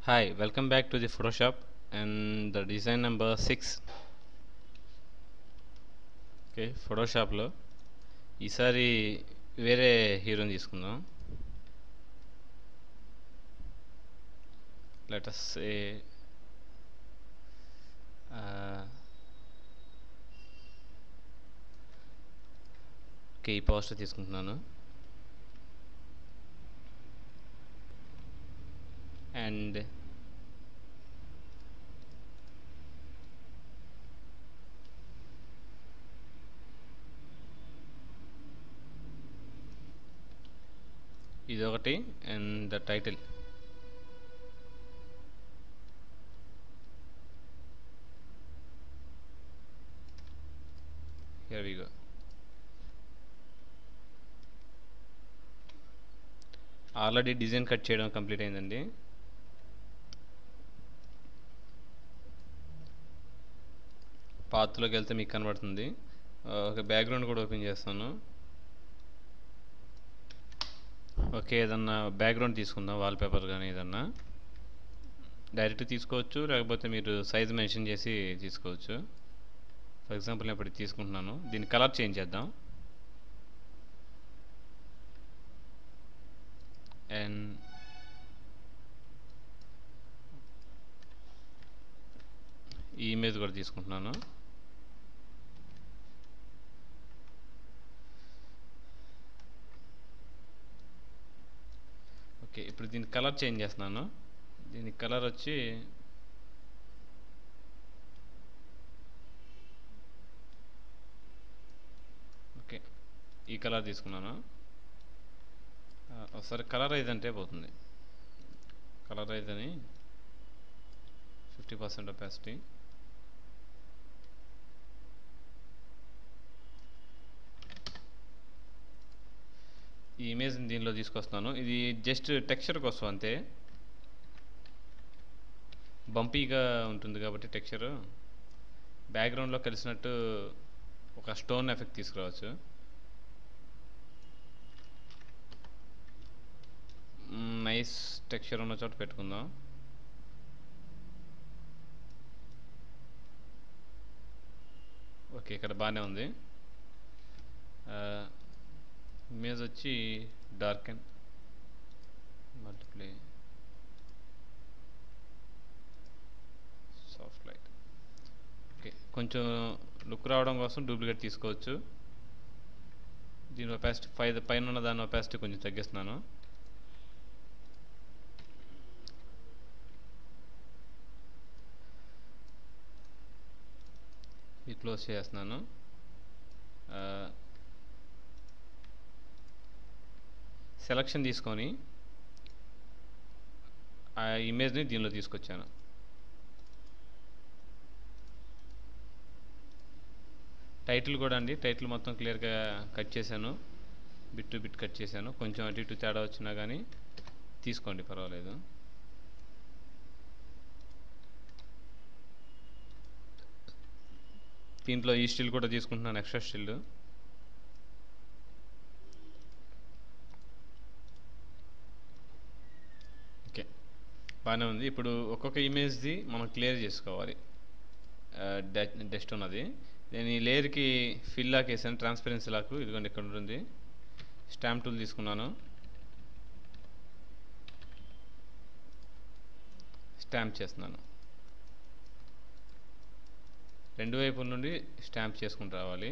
Hi, welcome back to the Photoshop and the design number 6 okay ఫోటోషాప్లో ఈసారి వేరే హీరోని తీసుకుందాం లెటస్ ఏ ఓకే ఈ పోస్టర్ తీసుకుంటున్నాను అండ్ ఇదొకటి and the title here we go already design cut చేయడం కంప్లీట్ అయిందండి పాత్రలోకి వెళ్తే మీకు కనబడుతుంది ఒక బ్యాక్గ్రౌండ్ కూడా ఓపెన్ చేస్తాను ఓకే ఏదన్నా బ్యాక్గ్రౌండ్ తీసుకుందాం వాల్పేపర్ కానీ ఏదన్నా డైరెక్ట్ తీసుకోవచ్చు లేకపోతే మీరు సైజ్ మెన్షన్ చేసి తీసుకోవచ్చు ఫర్ ఎగ్జాంపుల్ నేను ఇప్పుడు తీసుకుంటున్నాను దీని కలర్ చేంజ్ చేద్దాం అండ్ ఈ ఇమేజ్ కూడా తీసుకుంటున్నాను ఓకే ఇప్పుడు దీని కలర్ చేంజ్ చేస్తున్నాను దీని కలర్ వచ్చి ఓకే ఈ కలర్ తీసుకున్నాను ఒకసారి కలరైజ్ అంటే పోతుంది కలరైజ్ అని ఫిఫ్టీ పర్సెంట్ ఒపాసిటీ ఈ ఇమేజ్ని దీనిలో తీసుకొస్తున్నాను ఇది జస్ట్ టెక్స్చర్ కోసం అంతే బంపీగా ఉంటుంది కాబట్టి టెక్స్చర్ బ్యాక్గ్రౌండ్లో కలిసినట్టు ఒక స్టోన్ ఎఫెక్ట్ తీసుకురావచ్చు నైస్ టెక్స్చర్ ఉన్న చోట పెట్టుకుందాం ఓకే ఇక్కడ బాగానే ఉంది ఇమేజ్ వచ్చి dark and multiply soft light okay కొంచెం లుక్ రావడం కోసం డూప్లికేట్ తీసుకోవచ్చు దీని ఒపాసిటీ పై పైన ఉన్న దాని ఒపాసిటీ కొంచెం తగ్గిస్తున్నాను ఇది క్లోజ్ చేస్తున్నాను సెలక్షన్ తీసుకొని ఆ ఇమేజ్ని దీనిలో తీసుకొచ్చాను టైటిల్ కూడా అండి టైటిల్ మొత్తం క్లియర్గా కట్ చేశాను బిట్ టు బిట్ కట్ చేశాను కొంచెం అటు ఇటు తేడా వచ్చినా కానీ తీసుకోండి పర్వాలేదు దీంట్లో ఈ స్టిల్ కూడా తీసుకుంటున్నాను ఎక్స్ట్రా స్టిల్ ఓకే బాగానే ఉంది ఇప్పుడు ఒక్కొక్క ఇమేజ్ది మనం క్లియర్ చేసుకోవాలి డస్ట్ ఉన్నది నేను ఈ లేయర్కి ఫిల్ లాక్ వేసాను ట్రాన్స్పరెన్సీ లాక్ ఇదిగోండి ఇక్కడ ఉంటుంది స్టాంప్ టూల్ తీసుకున్నాను స్టాంప్ చేస్తున్నాను రెండు వైపుల నుండి స్టాంప్ చేసుకుని రావాలి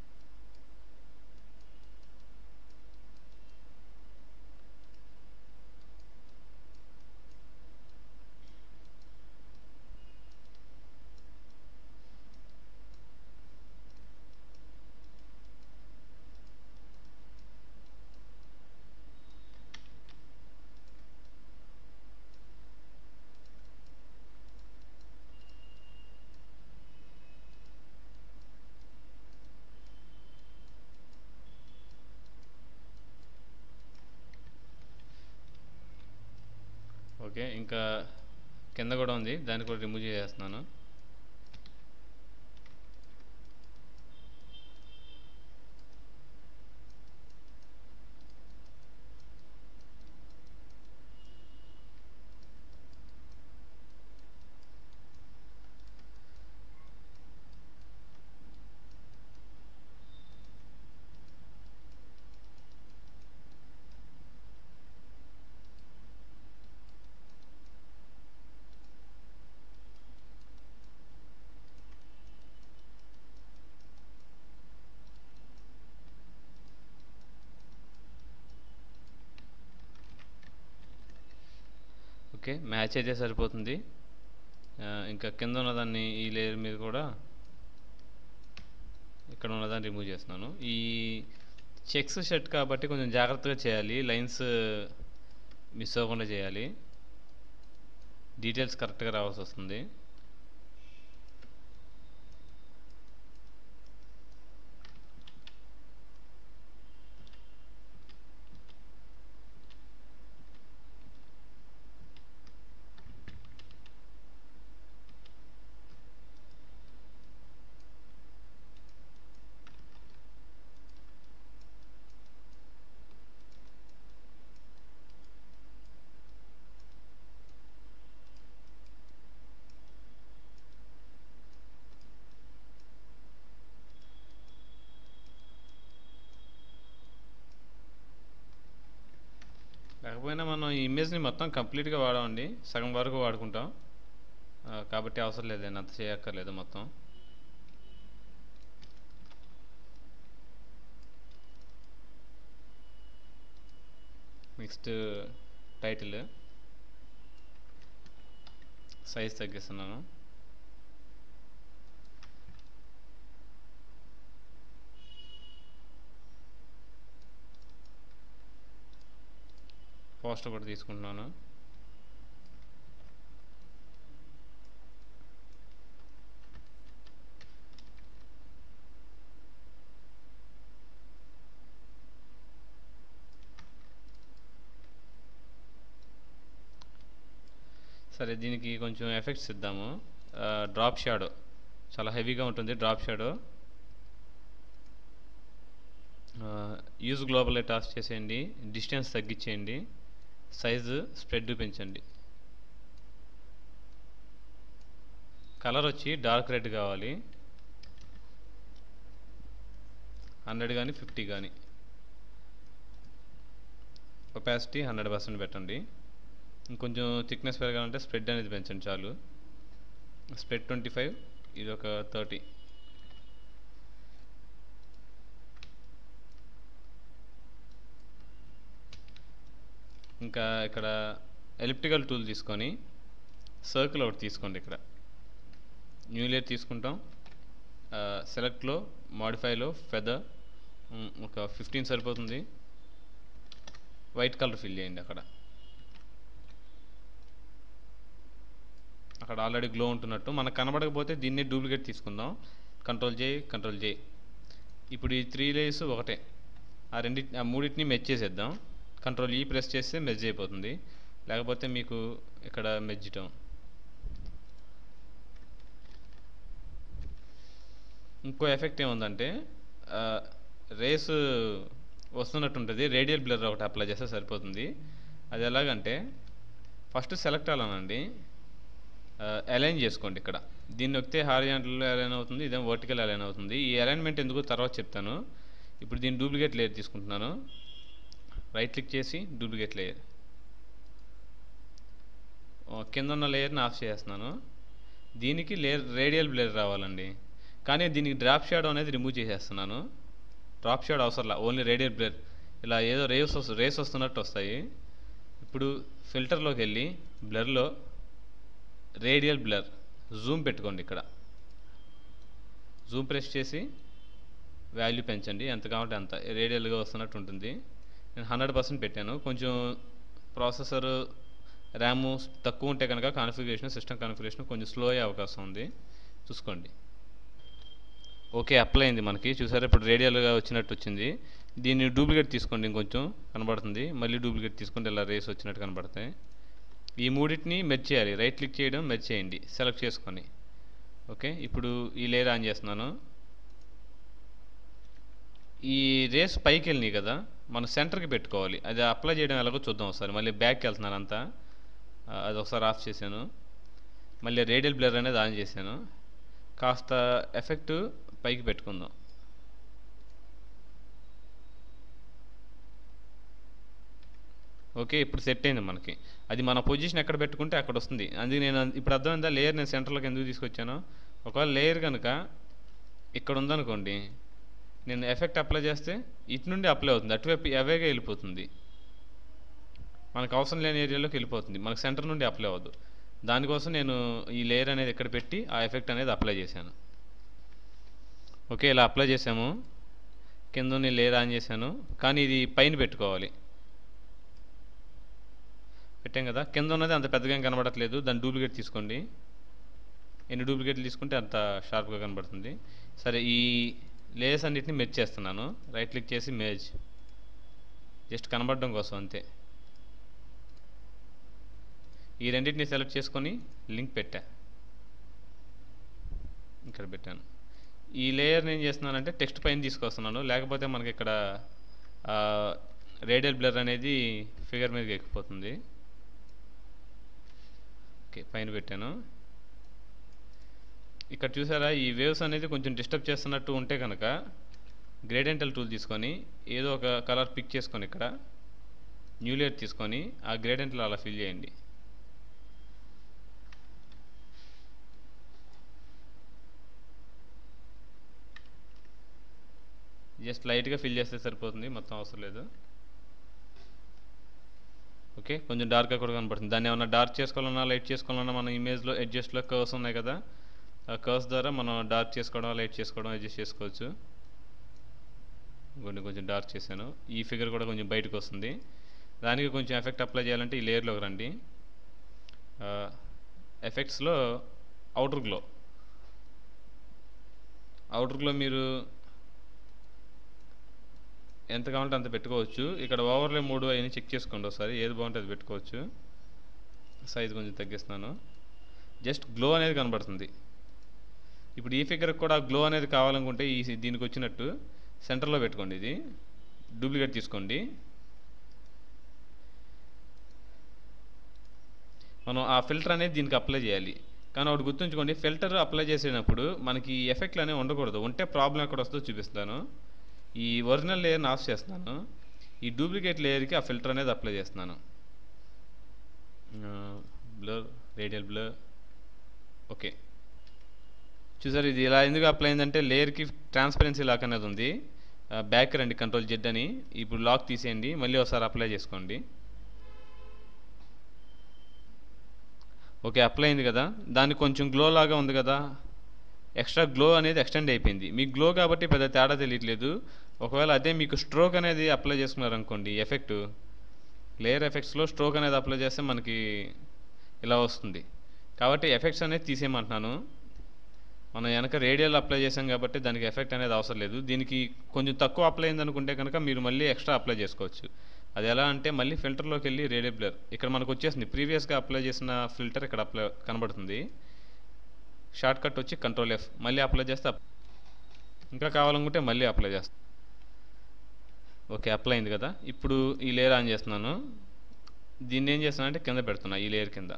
ఓకే ఇంకా కింద కూడా ఉంది దాన్ని కూడా రిమూవ్ చేసేస్తున్నాను ఓకే మ్యాచ్ అయితే సరిపోతుంది ఆ, ఇంకా కింద ఉన్నదాన్ని ఈ లేయర్ మీద కూడా ఇక్కడ ఉన్నదాన్ని రిమూవ్ చేస్తున్నాను ఈ చెక్స్ షర్ట్ కాబట్టి కొంచెం జాగ్రత్తగా చేయాలి లైన్స్ మిస్ అవ్వకుండా చేయాలి డీటెయిల్స్ కరెక్ట్గా రావాల్సి వస్తుంది లేకపోయినా మనం ఈ ఇమేజ్ని మొత్తం కంప్లీట్గా వాడామండి సగం వరకు వాడుకుంటాం ఆ, కాబట్టి అవసరం లేదు అంత చేయక్కర్లేదు మొత్తం నెక్స్ట్ టైటిల్ సైజ్ తగ్గిస్తున్నాను పోస్టర్ కూడా తీసుకుంటున్నాను సరే దీనికి కొంచెం ఎఫెక్ట్స్ ఇద్దాము డ్రాప్ షాడో చాలా హెవీగా ఉంటుంది డ్రాప్ షాడో యూజ్ గ్లోబల్ టాస్ చేసేయండి డిస్టెన్స్ తగ్గించేయండి సైజు స్ప్రెడ్ పెంచండి కలర్ వచ్చి డార్క్ రెడ్ కావాలి హండ్రెడ్ కానీ ఫిఫ్టీ కానీ ఒపాసిటీ హండ్రెడ్ పర్సెంట్ పెట్టండి ఇంకొంచెం థిక్నెస్ పెరగాలంటే స్ప్రెడ్ అనేది పెంచండి చాలు స్ప్రెడ్ ట్వంటీ ఫైవ్ ఇది ఒక థర్టీ ఇంకా ఇక్కడ ఎలిప్టికల్ టూల్ తీసుకొని సర్కిల్ ఒకటి తీసుకోండి ఇక్కడ న్యూ లేయర్ తీసుకుంటాం సెలెక్ట్లో మాడిఫైలో ఫెదర్ ఒక ఫిఫ్టీన్ సరిపోతుంది వైట్ కలర్ ఫిల్ చేయండి అక్కడ అక్కడ ఆల్రెడీ గ్లో ఉంటున్నట్టు మనకు కనబడకపోతే దీన్ని డూప్లికేట్ తీసుకుందాం కంట్రోల్ చేయి కంట్రోల్ చేయి ఇప్పుడు ఈ త్రీ లేయర్స్ ఒకటే ఆ రెండి ఆ మూడింటిని మెచ్ చేసేద్దాం కంట్రోల్ ఈ ప్రెస్ చేస్తే మెజ్ అయిపోతుంది లేకపోతే మీకు ఇక్కడ మెజ్జటం ఇంకో ఎఫెక్ట్ ఏముందంటే రేస్ వస్తున్నట్టు ఉంటుంది రేడియల్ బ్లర్ ఒకటి అప్లై చేస్తే సరిపోతుంది అది ఎలాగంటే ఫస్ట్ సెలెక్ట్ అవ్వాలనండి అలైన్ చేసుకోండి ఇక్కడ దీన్ని నొక్కితే హారిజాంటల్ అలైన్ అవుతుంది ఇదేమో వర్టికల్ అలైన్ అవుతుంది ఈ అలైన్మెంట్ ఎందుకు తర్వాత చెప్తాను ఇప్పుడు దీన్ని డూప్లికేట్ లేయర్ తీసుకుంటున్నాను రైట్ క్లిక్ చేసి డూప్లికేట్ లేయర్ కింద ఉన్న లేయర్ని ఆఫ్ చేస్తున్నాను దీనికి లేయర్ రేడియల్ బ్లేర్ రావాలండి కానీ దీనికి డ్రాప్ షాడో అనేది రిమూవ్ చేసేస్తున్నాను డ్రాప్ షాడో అవసరంలా ఓన్లీ రేడియల్ బ్లేర్ ఇలా ఏదో రేస్ వస్తు రేస్ వస్తున్నట్టు వస్తాయి ఇప్పుడు ఫిల్టర్లోకి వెళ్ళి బ్లర్లో రేడియల్ బ్లర్ జూమ్ పెట్టుకోండి ఇక్కడ జూమ్ ప్రెస్ చేసి వాల్యూ పెంచండి ఎంత కావాలంటే అంత రేడియల్గా వస్తున్నట్టు ఉంటుంది నేను హండ్రెడ్ పర్సెంట్ పెట్టాను కొంచెం ప్రాసెసర్ ర్యాము తక్కువ ఉంటే కనుక కాన్ఫిగరేషన్ సిస్టమ్ కాన్ఫిగరేషన్ కొంచెం స్లో అయ్యే అవకాశం ఉంది చూసుకోండి ఓకే అప్లై అయింది మనకి చూసారా ఇప్పుడు రేడియల్గా వచ్చినట్టు వచ్చింది దీన్ని డూప్లికేట్ తీసుకోండి ఇంకొంచెం కనబడుతుంది మళ్ళీ డూప్లికేట్ తీసుకుంటే ఇలా రేస్ వచ్చినట్టు కనబడతాయి ఈ మూడింటిని మెర్జ్ చేయాలి రైట్ క్లిక్ చేయడం మెర్జ్ చేయండి సెలెక్ట్ చేసుకొని ఓకే ఇప్పుడు ఈ లేయర్ ఆన్ చేస్తున్నాను ఈ రేస్ పైకి వెళ్ళినాయి కదా మనం సెంటర్కి పెట్టుకోవాలి అది అప్లై చేయడం ఎలాగో చూద్దాం ఒకసారి మళ్ళీ బ్యాక్కి వెళ్తున్నాను అంతా ఆ, అది ఒకసారి ఆఫ్ చేశాను మళ్ళీ రేడియల్ బ్లర్ అనేది ఆన్ చేశాను కాస్త ఎఫెక్ట్ పైకి పెట్టుకుందాం ఓకే ఇప్పుడు సెట్ అయింది మనకి అది మన పొజిషన్ ఎక్కడ పెట్టుకుంటే అక్కడ వస్తుంది అందుకే నేను అన్- ఇప్పుడు అర్థమైందా లేయర్ నేను సెంటర్లోకి ఎందుకు తీసుకొచ్చాను ఒకవేళ లేయర్ కనుక ఇక్కడ ఉందనుకోండి నేను ఎఫెక్ట్ అప్లై చేస్తే ఇటు నుండి అప్లై అవుతుంది అటువైపు అవేగా వెళ్ళిపోతుంది మనకు అవసరం లేని ఏరియాలోకి వెళ్ళిపోతుంది మనకు సెంటర్ నుండి అప్లై అవ్వదు దానికోసం నేను ఈ లేయర్ అనేది ఇక్కడ పెట్టి ఆ ఎఫెక్ట్ అనేది అప్లై చేశాను ఓకే ఇలా అప్లై చేసాము కింద ఉన్న లేయర్ ఆన్ చేశాను కానీ ఇది పైన పెట్టుకోవాలి పెట్టాం కదా కింద ఉన్నది అంత పెద్దగా ఏం కనబడట్లేదు దాని డూప్లికేట్ తీసుకోండి ఎన్ని డూప్లికేట్లు తీసుకుంటే అంత షార్ప్గా కనబడుతుంది సరే ఈ లేయర్స్ అన్నిటిని మెర్జ్ చేస్తున్నాను రైట్ క్లిక్ చేసి మేజ్ జస్ట్ కనబడడం కోసం అంతే ఈ రెండింటిని సెలెక్ట్ చేసుకొని లింక్ పెట్టా ఇక్కడ పెట్టాను ఈ లేయర్ని ఏం చేస్తున్నానంటే టెక్స్ట్ పైన తీసుకొస్తున్నాను లేకపోతే మనకి ఇక్కడ రేడియల్ బ్లర్ అనేది ఫిగర్ మీదకి ఎక్కిపోతుంది ఓకే పైన పెట్టాను ఇక్కడ చూసారా ఈ వేవ్స్ అనేది కొంచెం డిస్టర్బ్ చేస్తున్నట్టు ఉంటే కనుక గ్రేడెంటల్ టూల్ తీసుకొని ఏదో ఒక కలర్ పిక్ చేసుకొని ఇక్కడ న్యూ లేయర్ తీసుకొని ఆ గ్రేడెంట్లో అలా ఫిల్ చేయండి జస్ట్ లైట్గా ఫిల్ చేస్తే సరిపోతుంది మొత్తం అవసరం లేదు ఓకే కొంచెం డార్క్గా కూడా కనపడుతుంది దాన్ని ఏమన్నా డార్క్ చేసుకోవాలన్నా లైట్ చేసుకోవాలన్నా మన ఇమేజ్లో అడ్జస్ట్లో కర్వ్స్ ఉన్నాయి కదా ఆ కర్వ్స్ ద్వారా మనం డార్క్ చేసుకోవడం లైట్ చేసుకోవడం అడ్జస్ట్ చేసుకోవచ్చు కొన్ని కొంచెం డార్క్ చేశాను ఈ ఫిగర్ కూడా కొంచెం బయటకు వస్తుంది దానికి కొంచెం ఎఫెక్ట్ అప్లై చేయాలంటే ఈ లేయర్లోకి రండి ఎఫెక్ట్స్లో అవుటర్ గ్లో అవుటర్ గ్లో మీరు ఎంత కావాలంటే అంత పెట్టుకోవచ్చు ఇక్కడ ఓవర్లే మూడు అవన్నీ చెక్ చేసుకోండి ఒకసారి ఏది బాగుంటే అది పెట్టుకోవచ్చు సైజ్ కొంచెం తగ్గిస్తున్నాను జస్ట్ గ్లో అనేది కనబడుతుంది ఇప్పుడు ఈ ఫిగర్ కూడా గ్లో అనేది కావాలనుకుంటే ఈ దీనికి వచ్చినట్టు సెంటర్లో పెట్టుకోండి ఇది డూప్లికేట్ తీసుకోండి మనం ఆ ఫిల్టర్ అనేది దీనికి అప్లై చేయాలి కానీ ఒకటి గుర్తుంచుకోండి ఫిల్టర్ అప్లై చేసేటప్పుడు మనకి ఈ ఎఫెక్ట్లు అనేవి ఉండకూడదు ఉంటే ప్రాబ్లం ఎక్కడ వస్తుందో చూపిస్తాను ఈ ఒరిజినల్ లేయర్ని ఆఫ్ చేస్తున్నాను ఈ డూప్లికేట్ లేయర్కి ఆ ఫిల్టర్ అనేది అప్లై చేస్తున్నాను బ్లర్ రేడియల్ బ్లర్ ఓకే చూసారు ఇది ఇలా ఎందుకు అప్లై అయిందంటే లేయర్కి ట్రాన్స్పరెన్సీ లాక్ అనేది ఉంది బ్యాక్ రండి కంట్రోల్ జెడ్ అని ఇప్పుడు లాక్ తీసేయండి మళ్ళీ ఒకసారి అప్లై చేసుకోండి ఓకే అప్లై అయింది కదా దానికి కొంచెం గ్లో లాగా ఉంది కదా ఎక్స్ట్రా గ్లో అనేది ఎక్స్టెండ్ అయిపోయింది మీకు గ్లో కాబట్టి పెద్ద తేడా తెలియట్లేదు ఒకవేళ అదే మీకు స్ట్రోక్ అనేది అప్లై చేసుకున్నారనుకోండి ఎఫెక్ట్ లేయర్ ఎఫెక్ట్స్లో స్ట్రోక్ అనేది అప్లై చేస్తే మనకి ఇలా వస్తుంది కాబట్టి ఎఫెక్ట్స్ అనేది తీసేయమంటున్నాను మనం వెనక రేడియల్ అప్లై చేసాం కాబట్టి దానికి ఎఫెక్ట్ అనేది అవసరం లేదు దీనికి కొంచెం తక్కువ అప్లై అయింది అనుకుంటే కనుక మీరు మళ్ళీ ఎక్స్ట్రా అప్లై చేసుకోవచ్చు అది ఎలా అంటే మళ్ళీ ఫిల్టర్లోకి వెళ్ళి రేడియల్ బ్లర్ ఇక్కడ మనకు వచ్చేసింది ప్రీవియస్గా అప్లై చేసిన ఫిల్టర్ ఇక్కడ అప్లై కనబడుతుంది షార్ట్ కట్ వచ్చి కంట్రోల్ ఎఫ్ మళ్ళీ అప్లై చేస్తే ఇంకా కావాలనుకుంటే మళ్ళీ అప్లై చేస్తాను ఓకే అప్లై అయింది కదా ఇప్పుడు ఈ లేయర్ ఆన్ చేస్తున్నాను దీన్ని ఏం చేస్తున్నా అంటే కింద పెడుతున్నా ఈ లేయర్ కింద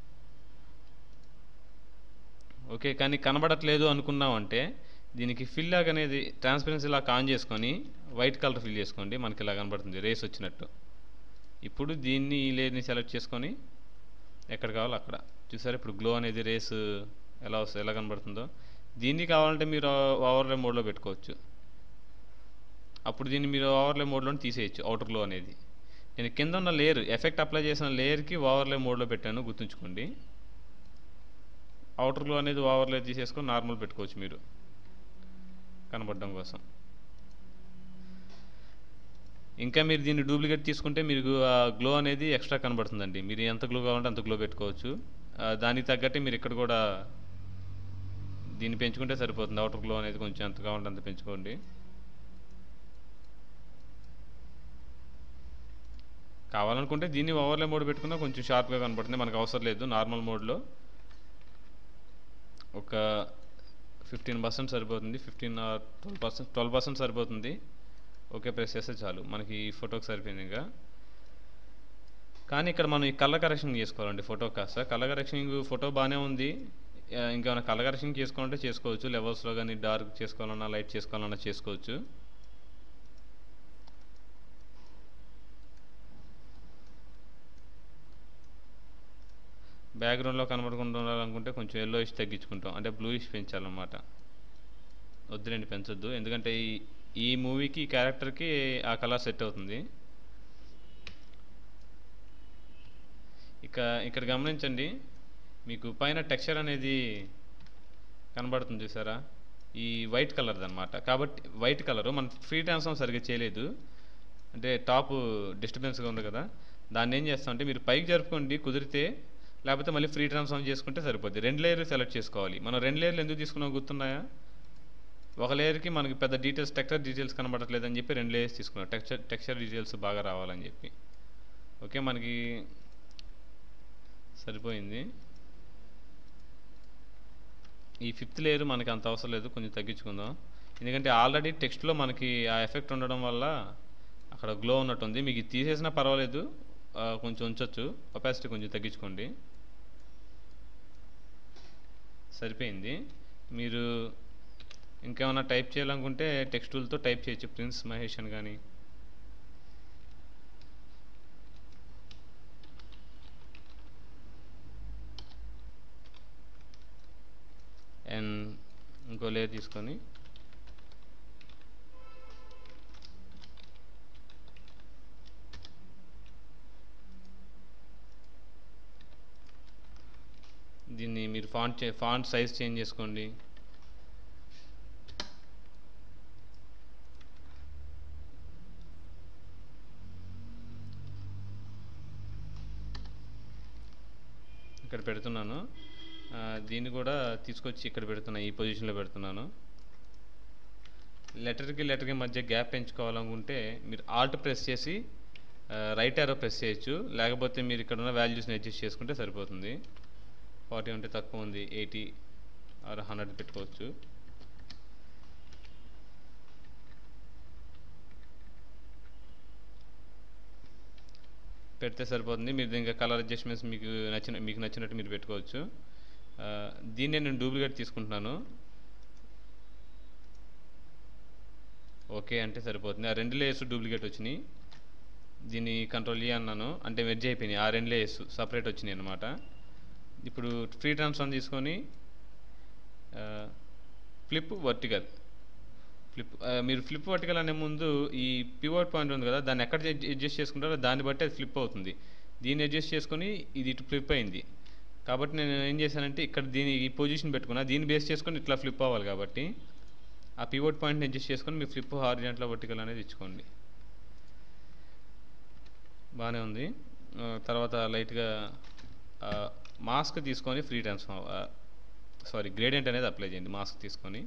ఓకే కానీ కనబడట్లేదు అనుకున్నాం అంటే దీనికి ఫిల్ లాగ్ అనేది ట్రాన్స్పరెన్సీ లాగా ఆన్ చేసుకొని వైట్ కలర్ ఫిల్ చేసుకోండి మనకి ఇలా కనబడుతుంది రేస్ వచ్చినట్టు ఇప్పుడు దీన్ని ఈ లేయర్ని సెలెక్ట్ చేసుకొని ఎక్కడ కావాలో అక్కడ చూసారు ఇప్పుడు గ్లో అనేది రేస్ ఎలా వస్తుంది ఎలా కనబడుతుందో దీన్ని కావాలంటే మీరు ఓవర్లే మోడ్లో పెట్టుకోవచ్చు అప్పుడు దీన్ని మీరు ఓవర్లే మోడ్లో తీసేయచ్చు అవుటర్ గ్లో అనేది నేను కింద ఉన్న లేయర్ ఎఫెక్ట్ అప్లై చేసిన లేయర్కి ఓవర్లే మోడ్లో పెట్టాను గుర్తుంచుకోండి అవుటర్ గ్లో అనేది ఓవర్లే తీసేసుకొని నార్మల్ పెట్టుకోవచ్చు మీరు కనబడడం కోసం ఇంకా మీరు దీన్ని డూప్లికేట్ తీసుకుంటే మీకు ఆ గ్లో అనేది ఎక్స్ట్రా కనబడుతుందండి మీరు ఎంత గ్లో కావాలంటే అంత గ్లో పెట్టుకోవచ్చు దానికి తగ్గట్టే మీరు ఇక్కడ కూడా దీన్ని పెంచుకుంటే సరిపోతుంది అవుటర్ గ్లో అనేది కొంచెం ఎంత కావాలంటే అంత పెంచుకోండి కావాలనుకుంటే దీన్ని ఓవర్లే మోడ్ పెట్టుకున్నా కొంచెం షార్ప్గా కనబడుతుంది మనకు అవసరం లేదు నార్మల్ మోడ్లో ఒక ఫిఫ్టీన్ పర్సెంట్ సరిపోతుంది fifteen twelve percent twelve percent సరిపోతుంది ఓకే ప్రెస్ చేస్తే చాలు మనకి ఈ ఫోటోకి సరిపోయింది ఇంకా కానీ ఇక్కడ మనం ఈ కలర్ కరెక్షన్ చేసుకోవాలండి ఫోటో కాస్త కలర్ కరెక్షన్ ఫోటో బాగానే ఉంది ఇంకేమైనా కలర్ కరెక్షన్ చేసుకోవాలంటే చేసుకోవచ్చు లెవెల్స్లో కానీ డార్క్ చేసుకోవాలన్నా లైట్ చేసుకోవాలన్నా చేసుకోవచ్చు బ్యాక్గ్రౌండ్లో కనబడకుండా ఉండాలనుకుంటే కొంచెం ఎల్లో ఇష్ తగ్గించుకుంటాం అంటే బ్లూ ఇష్ పెంచాలన్నమాట వద్దులేండి పెంచొద్దు ఎందుకంటే ఈ ఈ మూవీకి ఈ క్యారెక్టర్కి ఆ కలర్ సెట్ అవుతుంది ఇక ఇక్కడ గమనించండి మీకు పైన టెక్స్చర్ అనేది కనబడుతుంది చూసారా ఈ వైట్ కలర్ది అనమాట కాబట్టి వైట్ కలరు మనం ఫ్రీ ట్రాన్స్ఫార్మ్ సరిగ్గా చేయలేదు అంటే టాప్ డిస్టర్బెన్స్గా ఉంది కదా దాన్ని ఏం చేస్తామంటే మీరు పైకి జరుపుకోండి కుదిరితే లేకపోతే మళ్ళీ ఫ్రీ ట్రాన్స్ఫార్మ్ చేసుకుంటే సరిపోద్ది రెండు లేయర్ సెలెక్ట్ చేసుకోవాలి మనం రెండు లేయర్లు ఎందుకు తీసుకున్నాం గుర్తున్నాయా ఒక లేయర్కి మనకి పెద్ద డీటెయిల్స్ టెక్స్చర్ డీటెయిల్స్ కనబడట్లేదు అని చెప్పి రెండు లేయర్స్ తీసుకున్నాం టెక్స్చర్ టెక్స్చర్ డీటెయిల్స్ బాగా రావాలని చెప్పి ఓకే మనకి సరిపోయింది ఈ ఫిఫ్త్ లేయర్ మనకి అంత అవసరం లేదు కొంచెం తగ్గించుకుందాం ఎందుకంటే ఆల్రెడీ టెక్స్ట్లో మనకి ఆ ఎఫెక్ట్ ఉండడం వల్ల అక్కడ గ్లో ఉన్నట్టుంది మీకు ఇది తీసేసినా పర్వాలేదు ఆ, కొంచెం ఉంచొచ్చు ఒపాసిటీ కొంచెం తగ్గించుకోండి సరిపోయింది మీరు ఇంకేమైనా టైప్ చేయాలనుకుంటే టెక్స్ట్ టూల్తో టైప్ చేయొచ్చు ప్రిన్స్ మహేష్ అని కానీ అండ్ ఇంకో లేయర్ తీసుకొని దీన్ని మీరు ఫాంట్ చే ఫాంట్ సైజ్ చేంజ్ చేసుకోండి ఇక్కడ పెడుతున్నాను ఆ, దీన్ని కూడా తీసుకొచ్చి ఇక్కడ పెడుతున్నా ఈ పొజిషన్లో పెడుతున్నాను లెటర్కి లెటర్కి మధ్య గ్యాప్ పెంచుకోవాలనుకుంటే మీరు ఆల్ట్ ప్రెస్ చేసి రైట్ ఆరో ప్రెస్ చేయొచ్చు లేకపోతే మీరు ఇక్కడ ఉన్న వాల్యూస్ని అడ్జస్ట్ చేసుకుంటే సరిపోతుంది ఫార్టీ ఉంటే తక్కువ ఉంది ఎయిటీ ఆర్ హండ్రెడ్ పెట్టుకోవచ్చు పెడితే సరిపోతుంది మీరు ఇంకా కలర్ అడ్జస్ట్మెంట్స్ మీకు నచ్చిన మీకు నచ్చినట్టు మీరు పెట్టుకోవచ్చు ఆ, దీన్నే నేను డూప్లికేట్ తీసుకుంటున్నాను ఓకే అంటే సరిపోతుంది ఆ రెండు లేయర్స్ డూప్లికేట్ వచ్చినాయి దీన్ని కంట్రోల్ ఏ అన్నాను అంటే మెర్జ్ అయిపోయినాయి ఆ రెండు లేయర్స్ సపరేట్ వచ్చినాయి అనమాట ఇప్పుడు ఫ్రీ ట్రాన్స్ఫార్మ్ తీసుకొని ఫ్లిప్ వర్టికల్ ఫ్లిప్ మీరు ఫ్లిప్ వర్టికల్ అనే ముందు ఈ పివోట్ పాయింట్ ఉంది కదా దాన్ని ఎక్కడ అడ్జస్ట్ చేసుకుంటారో దాన్ని బట్టి అది ఫ్లిప్ అవుతుంది దీన్ని అడ్జస్ట్ చేసుకొని ఇది ఇటు ఫ్లిప్ అయింది కాబట్టి నేను ఏం చేశానంటే ఇక్కడ దీని ఈ పొజిషన్ పెట్టుకున్నా దీన్ని బేస్ చేసుకొని ఇట్లా ఫ్లిప్ అవ్వాలి కాబట్టి ఆ పివోట్ పాయింట్ని అడ్జస్ట్ చేసుకొని మీ ఫ్లిప్ హారిజెంట్లో వర్టికల్ అనేది ఇచ్చుకోండి బాగానే ఉంది ఆ, తర్వాత లైట్గా మాస్క్ తీసుకొని ఫ్రీ ట్రాన్స్ఫార్మ్ సారీ గ్రేడియంట్ అనేది అప్లై చేయండి మాస్క్ తీసుకొని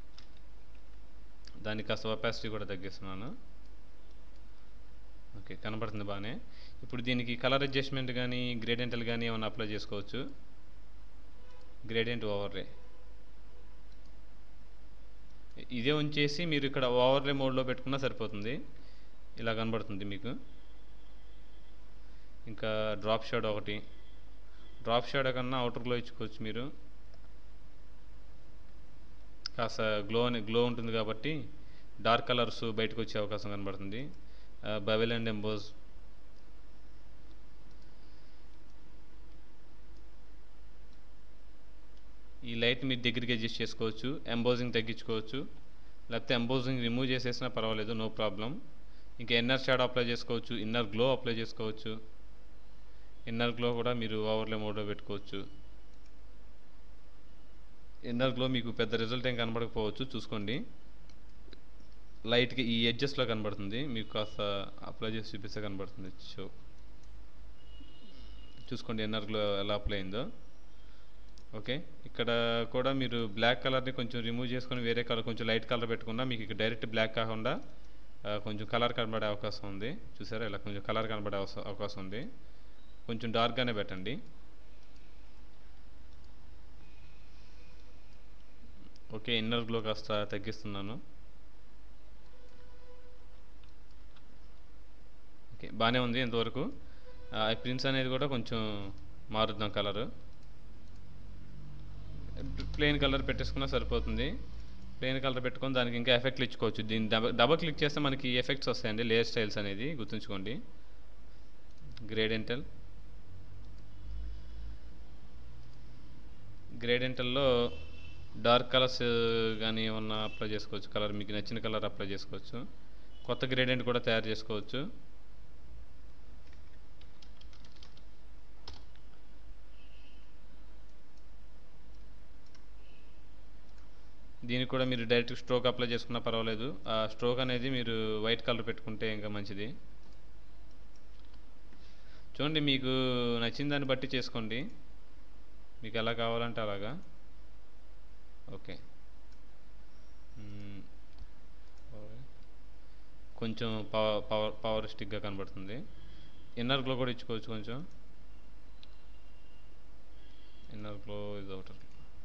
దానికి కాస్త ఒపాసిటీ కూడా తగ్గిస్తున్నాను ఓకే కనపడుతుంది బాగానే ఇప్పుడు దీనికి కలర్ అడ్జస్ట్మెంట్ కానీ గ్రేడియంటల్ కానీ ఏమైనా అప్లై చేసుకోవచ్చు గ్రేడియంట్ ఓవర్లే ఇదే ఉంచేసి మీరు ఇక్కడ ఓవర్లే మోడ్లో పెట్టుకున్నా సరిపోతుంది ఇలా కనబడుతుంది మీకు ఇంకా డ్రాప్ షాడ్ ఒకటి డ్రాప్ షాడ్ కన్నా అవుటర్ గ్లో ఇచ్చుకోవచ్చు మీరు కాస్త గ్లో అని గ్లో ఉంటుంది కాబట్టి డార్క్ కలర్స్ బయటకు వచ్చే అవకాశం కనబడుతుంది బబెల్ అండ్ ఎంబోజ్ ఈ లైట్ మీరు దగ్గరికి అడ్జస్ట్ చేసుకోవచ్చు ఎంబోజింగ్ తగ్గించుకోవచ్చు లేకపోతే ఎంబోజింగ్ రిమూవ్ చేసేసినా పర్వాలేదు నో ప్రాబ్లం ఇంకా ఇన్నర్ షాడో అప్లై చేసుకోవచ్చు ఇన్నర్ గ్లో అప్లై చేసుకోవచ్చు ఇన్నర్ గ్లో కూడా మీరు ఓవర్లే మోడ్లో పెట్టుకోవచ్చు ఇన్నర్ గ్లో మీకు పెద్ద రిజల్ట్ ఏం కనబడకపోవచ్చు చూసుకోండి లైట్గా ఈ ఎడ్జెస్లో కనబడుతుంది మీకు కాస్త అప్లై చేసి చూపిస్తే కనబడుతుంది షో చూసుకోండి ఇన్నర్ గ్లో ఎలా అప్లై అయిందో ఓకే ఇక్కడ కూడా మీరు బ్లాక్ కలర్ని కొంచెం రిమూవ్ చేసుకొని వేరే కలర్ కొంచెం లైట్ కలర్ పెట్టుకున్నా మీకు ఇక్కడ డైరెక్ట్ బ్లాక్ కాకుండా ఆ, కొంచెం కలర్ కనబడే అవకాశం ఉంది చూసారా ఇలా కొంచెం కలర్ కనబడే అవస- అవకాశం ఉంది కొంచెం డార్క్గానే పెట్టండి ఓకే ఇన్నర్ గ్లో కాస్త తగ్గిస్తున్నాను ఓకే బాగానే ఉంది ఇంతవరకు ఆ ప్రిన్స్ అనేది కూడా కొంచెం మారుద్దాం కలరు ప్లెయిన్ కలర్ పెట్టేసుకున్నా సరిపోతుంది ప్లెయిన్ కలర్ పెట్టుకొని దానికి ఇంకా ఎఫెక్ట్లు ఇచ్చుకోవచ్చు దీన్ని డబల్ డబల్ క్లిక్ చేస్తే మనకి ఎఫెక్ట్స్ వస్తాయండి లేయర్ స్టైల్స్ అనేది గుర్తుంచుకోండి గ్రేడెంటల్ గ్రేడెంటల్లో డార్క్ కలర్స్ కానీ ఏమన్నా అప్లై చేసుకోవచ్చు కలర్ మీకు నచ్చిన కలర్ అప్లై చేసుకోవచ్చు కొత్త గ్రేడియంట్ కూడా తయారు చేసుకోవచ్చు దీనికి కూడా మీరు డైరెక్ట్ స్ట్రోక్ అప్లై చేసుకున్నా పర్వాలేదు ఆ స్ట్రోక్ అనేది మీరు వైట్ కలర్ పెట్టుకుంటే ఇంకా మంచిది చూడండి మీకు నచ్చిన దాన్ని బట్టి చేసుకోండి మీకు ఎలా కావాలంటే అలాగా ఓకే మ్మ్. కొంచెం పవర్ పవర్ పవర్ స్టిక్గా కనబడుతుంది ఇన్నర్ గ్లో కూడా ఇచ్చుకోవచ్చు కొంచెం ఇన్నర్ గ్లో ఇది అవుటర్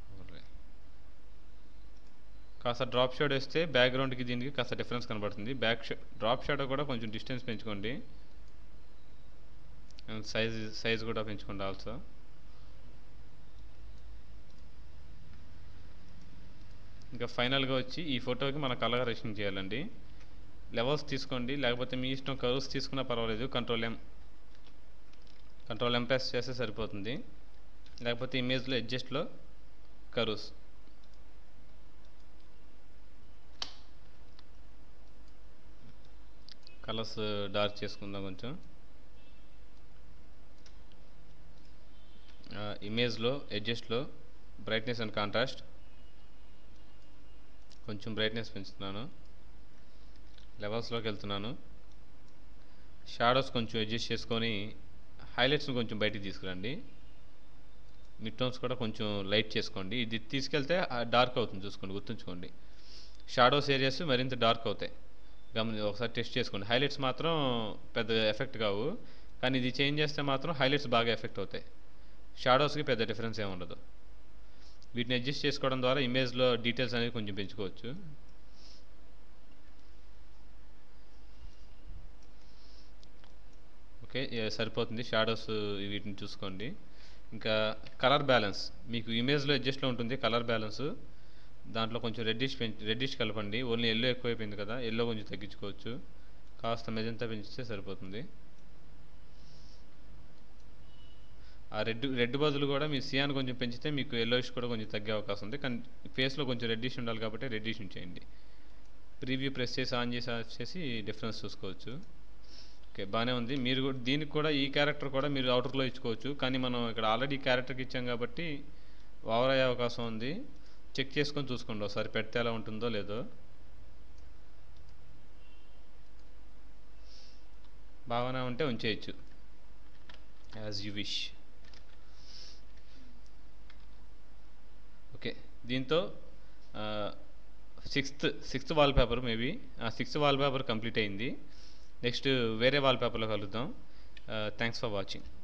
కాస్త డ్రాప్ షాడ్ వేస్తే బ్యాక్గ్రౌండ్కి దీనికి కాస్త డిఫరెన్స్ కనబడుతుంది బ్యాక్ డ్రాప్ షాడో కూడా కొంచెం డిస్టెన్స్ పెంచుకోండి సైజ్ సైజ్ కూడా పెంచుకోండి ఆల్సో ఇంకా ఫైనల్గా వచ్చి ఈ ఫోటోకి మన కలర్ కరెక్షన్ చేయాలండి లెవెల్స్ తీసుకోండి లేకపోతే మీ ఇష్టం కర్వ్స్ తీసుకున్నా పర్వాలేదు control M control M press చేస్తే సరిపోతుంది లేకపోతే ఇమేజ్లో అడ్జస్ట్లో కర్వ్స్ కలర్స్ డార్క్ చేసుకుందాం కొంచెం ఇమేజ్లో అడ్జస్ట్లో బ్రైట్నెస్ అండ్ కాంట్రాస్ట్ కొంచెం బ్రైట్నెస్ పెంచుతున్నాను లెవెల్స్లోకి వెళ్తున్నాను షాడోస్ కొంచెం అడ్జస్ట్ చేసుకొని హైలైట్స్ని కొంచెం బయటికి తీసుకురండి మిడ్ టోన్స్ కూడా కొంచెం లైట్ చేసుకోండి ఇది తీసుకెళ్తే డార్క్ అవుతుంది చూసుకోండి గుర్తుంచుకోండి షాడోస్ ఏరియాస్ మరింత డార్క్ అవుతాయి గమని ఒకసారి టెస్ట్ చేసుకోండి హైలైట్స్ మాత్రం పెద్ద ఎఫెక్ట్ కావు కానీ ఇది చేంజ్ చేస్తే మాత్రం హైలైట్స్ బాగా ఎఫెక్ట్ అవుతాయి షాడోస్కి పెద్ద డిఫరెన్స్ ఏమి ఉండదు వీటిని అడ్జస్ట్ చేసుకోవడం ద్వారా ఇమేజ్లో డీటెయిల్స్ అనేది కొంచెం పెంచుకోవచ్చు ఓకే ఏ, సరిపోతుంది షాడోస్ వీటిని చూసుకోండి ఇంకా కలర్ బ్యాలెన్స్ మీకు ఇమేజ్లో అడ్జస్ట్లో ఉంటుంది కలర్ బ్యాలెన్స్ దాంట్లో కొంచెం రెడ్డిష్ పెంచి రెడ్డిష్ కలపండి ఓన్లీ ఎల్లో ఎక్కువైపోయింది కదా ఎల్లో కొంచెం తగ్గించుకోవచ్చు కాస్త మెజంతా పెంచితే సరిపోతుంది ఆ రెడ్ రెడ్ బదులు కూడా మీ సియాన్ కొంచెం పెంచితే మీకు ఎల్లోయిష్ కూడా కొంచెం తగ్గే అవకాశం ఉంది కానీ ఫేస్లో కొంచెం రెడ్డిష్ ఉండాలి కాబట్టి రెడ్డిష్ ఉంచేయండి ప్రీవ్యూ ప్రెస్ చేసి ఆన్ చేసి ఆఫ్ చేసి డిఫరెన్స్ చూసుకోవచ్చు ఓకే బాగానే ఉంది మీరు కూడా దీనికి కూడా ఈ క్యారెక్టర్ కూడా మీరు అవుటర్లో ఇచ్చుకోవచ్చు కానీ మనం ఇక్కడ ఆల్రెడీ ఈ క్యారెక్టర్కి ఇచ్చాం కాబట్టి ఓవర్ అయ్యే అవకాశం ఉంది చెక్ చేసుకొని చూసుకోండి ఒకసారి పెడితే ఎలా ఉంటుందో లేదో బాగానే ఉంటే ఉంచేయచ్చు యాజ్ యూ విష్ ఓకే దీంతో sixth sixth wallpaper maybe sixth wallpaper complete అయింది నెక్స్ట్ వేరే వాల్ పేపర్లో కలుద్దాం థ్యాంక్స్ ఫర్ వాచింగ్